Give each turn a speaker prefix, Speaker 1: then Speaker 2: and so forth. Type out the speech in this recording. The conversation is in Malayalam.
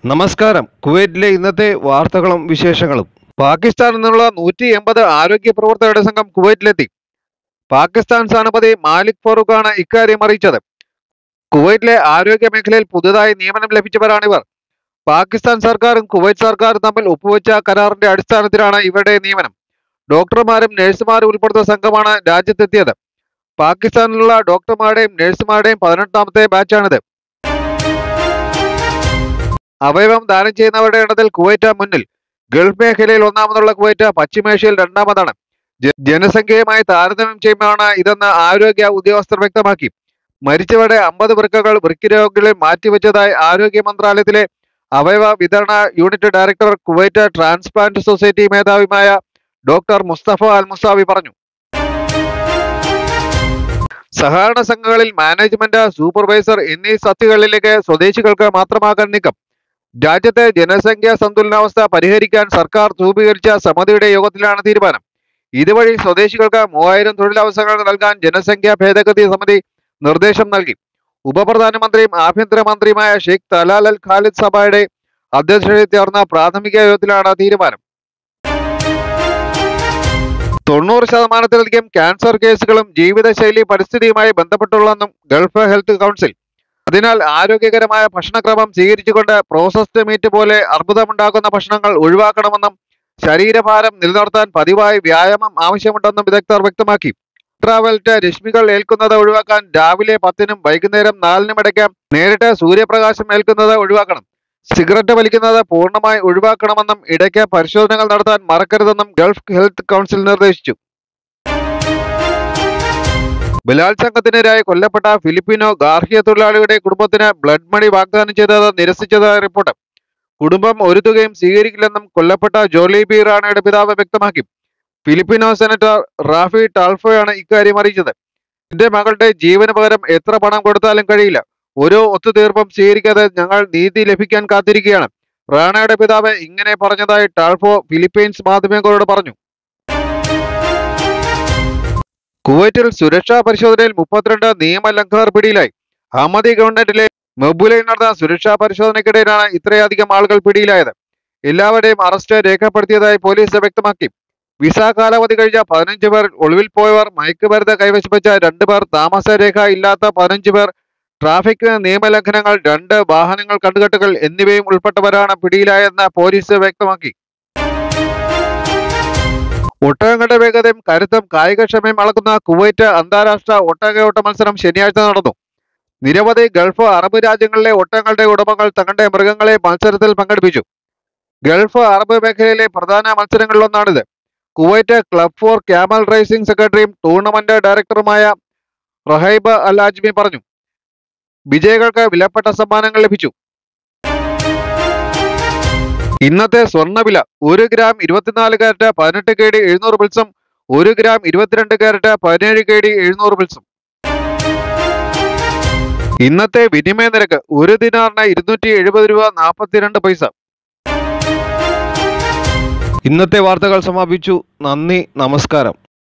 Speaker 1: നമസ്കാരം കുവൈറ്റിലെ ഇന്നത്തെ വാർത്തകളും വിശേഷങ്ങളും പാകിസ്ഥാനിൽ നിന്നുള്ള നൂറ്റി എൺപത് ആരോഗ്യ പ്രവർത്തകരുടെ സംഘം കുവൈറ്റിലെത്തി പാകിസ്ഥാൻ സ്ഥാനപതി മാലിക് ഫറൂഖാണ് ഇക്കാര്യം അറിയിച്ചത് കുവൈറ്റിലെ ആരോഗ്യ മേഖലയിൽ പുതുതായി നിയമനം ലഭിച്ചവരാണിവർ പാകിസ്ഥാൻ സർക്കാരും കുവൈറ്റ് സർക്കാരും തമ്മിൽ ഒപ്പുവെച്ച കരാറിന്റെ അടിസ്ഥാനത്തിലാണ് ഇവരുടെ നിയമനം ഡോക്ടർമാരും നഴ്സുമാരും ഉൾപ്പെടുന്ന സംഘമാണ് രാജ്യത്തെത്തിയത് പാകിസ്ഥാനിലുള്ള ഡോക്ടർമാരുടെയും നഴ്സുമാരുടെയും പതിനെട്ടാമത്തെ ബാച്ചാണിത് അവയവം ദാനം ചെയ്യുന്നവരുടെ എണ്ണത്തിൽ കുവൈറ്റ് മുന്നിൽ ഗൾഫ് മേഖലയിൽ ഒന്നാമതുള്ള കുവൈറ്റ് പശ്ചിമേഷ്യയിൽ രണ്ടാമതാണ് ജ- ജനസംഖ്യയുമായി താരതമ്യം ചെയ്യുമ്പോഴാണ് ഇതെന്ന് ആരോഗ്യ ഉദ്യോഗസ്ഥർ വ്യക്തമാക്കി മരിച്ചവരുടെ അമ്പത് വൃക്കകൾ വൃക്കരോഗികളിൽ മാറ്റിവെച്ചതായി ആരോഗ്യ മന്ത്രാലയത്തിലെ അവയവ വിതരണ unit director Kuwait transplant society മേധാവിയുമായ ഡോക്ടർ മുസ്തഫ അൽ മുസാവി പറഞ്ഞു സഹകരണ സംഘങ്ങളിൽ മാനേജ്മെന്റ് സൂപ്പർവൈസർ എന്നീ സത്യകളിലേക്ക് സ്വദേശികൾക്ക് മാത്രമാകാൻ നീക്കം രാജ്യത്തെ ജനസംഖ്യാ സന്തുലനാവസ്ഥ പരിഹരിക്കാൻ സർക്കാർ രൂപീകരിച്ച സമിതിയുടെ യോഗത്തിലാണ് തീരുമാനം ഇതുവഴി സ്വദേശികൾക്ക് മൂവായിരം തൊഴിലവസരങ്ങൾ നൽകാൻ ജനസംഖ്യാ ഭേദഗതി സമിതി നിർദ്ദേശം നൽകി ഉപപ്രധാനമന്ത്രിയും ആഭ്യന്തരമന്ത്രിയുമായ ഷെയ്ഖ് തലാൽ അൽ ഖാലിദ് സഭയുടെ അധ്യക്ഷതയിൽ ചേർന്ന പ്രാഥമിക യോഗത്തിലാണ് തീരുമാനം തൊണ്ണൂറ് ശതമാനത്തിലധികം ക്യാൻസർ കേസുകളും ജീവിതശൈലി പരിസ്ഥിതിയുമായി ബന്ധപ്പെട്ടുള്ളതെന്നും ഗൾഫ് ഹെൽത്ത് കൗൺസിൽ അതിനാൽ ആരോഗ്യകരമായ ഭക്ഷണക്രമം സ്വീകരിച്ചുകൊണ്ട് പ്രോസസ്ഡ് മീറ്റ് പോലെ അർബുദമുണ്ടാക്കുന്ന ഭക്ഷണങ്ങൾ ഒഴിവാക്കണമെന്നും ശരീരഭാരം നിലനിർത്താൻ പതിവായി വ്യായാമം ആവശ്യമുണ്ടെന്നും വിദഗ്ധർ വ്യക്തമാക്കി ട്രാവൽറ്റ് രശ്മികൾ ഏൽക്കുന്നത് ഒഴിവാക്കാൻ രാവിലെ പത്തിനും വൈകുന്നേരം നാലിനും ഇടയ്ക്ക് നേരിട്ട് സൂര്യപ്രകാശം ഏൽക്കുന്നത് ഒഴിവാക്കണം സിഗരറ്റ് വലിക്കുന്നത് പൂർണ്ണമായി ഒഴിവാക്കണമെന്നും ഇടയ്ക്ക് പരിശോധനകൾ നടത്താൻ മറക്കരുതെന്നും ഗൾഫ് ഹെൽത്ത് കൗൺസിൽ നിർദ്ദേശിച്ചു ബലാത്സംഗത്തിനിരയായി കൊല്ലപ്പെട്ട ഫിലിപ്പിനോ ഗാർഹിക തൊഴിലാളിയുടെ കുടുംബത്തിന് ബ്ലഡ് മണി വാഗ്ദാനം ചെയ്തത് നിരസിച്ചതായി റിപ്പോർട്ട് കുടുംബം ഒരു തുകയും സ്വീകരിക്കില്ലെന്നും കൊല്ലപ്പെട്ട ജോലി ബി റാണയുടെ പിതാവ് വ്യക്തമാക്കി ഫിലിപ്പിനോ സെനറ്റർ റാഫി ടാൾഫോയാണ് ഇക്കാര്യം അറിയിച്ചത് എന്റെ മകളുടെ ജീവന് പകരം എത്ര പണം കൊടുത്താലും കഴിയില്ല ഓരോ ഒത്തുതീർപ്പും സ്വീകരിക്കാതെ ഞങ്ങൾ നീതി ലഭിക്കാൻ കാത്തിരിക്കുകയാണ് റാണയുടെ പിതാവ് ഇങ്ങനെ പറഞ്ഞതായി ടാൾഫോ ഫിലിപ്പീൻസ് മാധ്യമങ്ങളോട് പറഞ്ഞു കുവൈറ്റിൽ സുരക്ഷാ പരിശോധനയിൽ മുപ്പത്തിരണ്ട് നിയമലംഘകർ പിടിയിലായി അഹമ്മദി ഗവൺമെന്റിലെ മൊബുലയിൽ നടന്ന സുരക്ഷാ പരിശോധനയ്ക്കിടയിലാണ് ഇത്രയധികം ആളുകൾ പിടിയിലായത് എല്ലാവരെയും അറസ്റ്റ് രേഖപ്പെടുത്തിയതായി പോലീസ് വ്യക്തമാക്കി വിസ കാലാവധി കഴിഞ്ഞ പതിനഞ്ച് പേർ ഒളിവിൽ പോയവർ മയക്കുമരുന്ന് കൈവശം വെച്ച രണ്ട് പേർ താമസരേഖ ഇല്ലാത്ത പതിനഞ്ച് പേർ ട്രാഫിക് നിയമലംഘനങ്ങൾ രണ്ട് വാഹനങ്ങൾ കണ്ടുകെട്ടുകൾ എന്നിവയും ഉൾപ്പെട്ടവരാണ് പിടിയിലായെന്ന് പോലീസ് വ്യക്തമാക്കി ഒട്ടകങ്ങളുടെ വേഗതയും കരുത്തും കായികക്ഷമയും അളക്കുന്ന കുവൈറ്റ് അന്താരാഷ്ട്ര ഒട്ടകയോട്ട മത്സരം ശനിയാഴ്ച നടന്നു നിരവധി ഗൾഫ് അറബ് രാജ്യങ്ങളിലെ ഒട്ടകങ്ങളുടെ ഉടമകൾ തങ്ങളുടെ മൃഗങ്ങളെ മത്സരത്തിൽ പങ്കെടുപ്പിച്ചു ഗൾഫ് അറബ് മേഖലയിലെ പ്രധാന മത്സരങ്ങളിലൊന്നാണിത് Kuwait club for camel racing സെക്രട്ടറിയും ടൂർണമെന്റ് ഡയറക്ടറുമായ റഹൈബ് അൽ അജ്മി പറഞ്ഞു വിജയികൾക്ക് വിലപ്പെട്ട സമ്മാനങ്ങൾ ലഭിച്ചു ഇന്നത്തെ സ്വർണ്ണവില ഒരു ഗ്രാം ഇരുപത്തിനാല് കാരറ്റ് പതിനെട്ട് കെ ഡി എഴുന്നൂറ് പിൽസും ഒരു ഗ്രാം ഇരുപത്തിരണ്ട് കാരറ്റ് പതിനേഴ് കെ ഡി എഴുന്നൂറ് പിൽസും ഇന്നത്തെ വിനിമയ നിരക്ക് ഒരു ദിനാറിന് ഇരുന്നൂറ്റി എഴുപത് രൂപ നാൽപ്പത്തിരണ്ട് പൈസ ഇന്നത്തെ വാർത്തകൾ സമാപിച്ചു നന്ദി നമസ്കാരം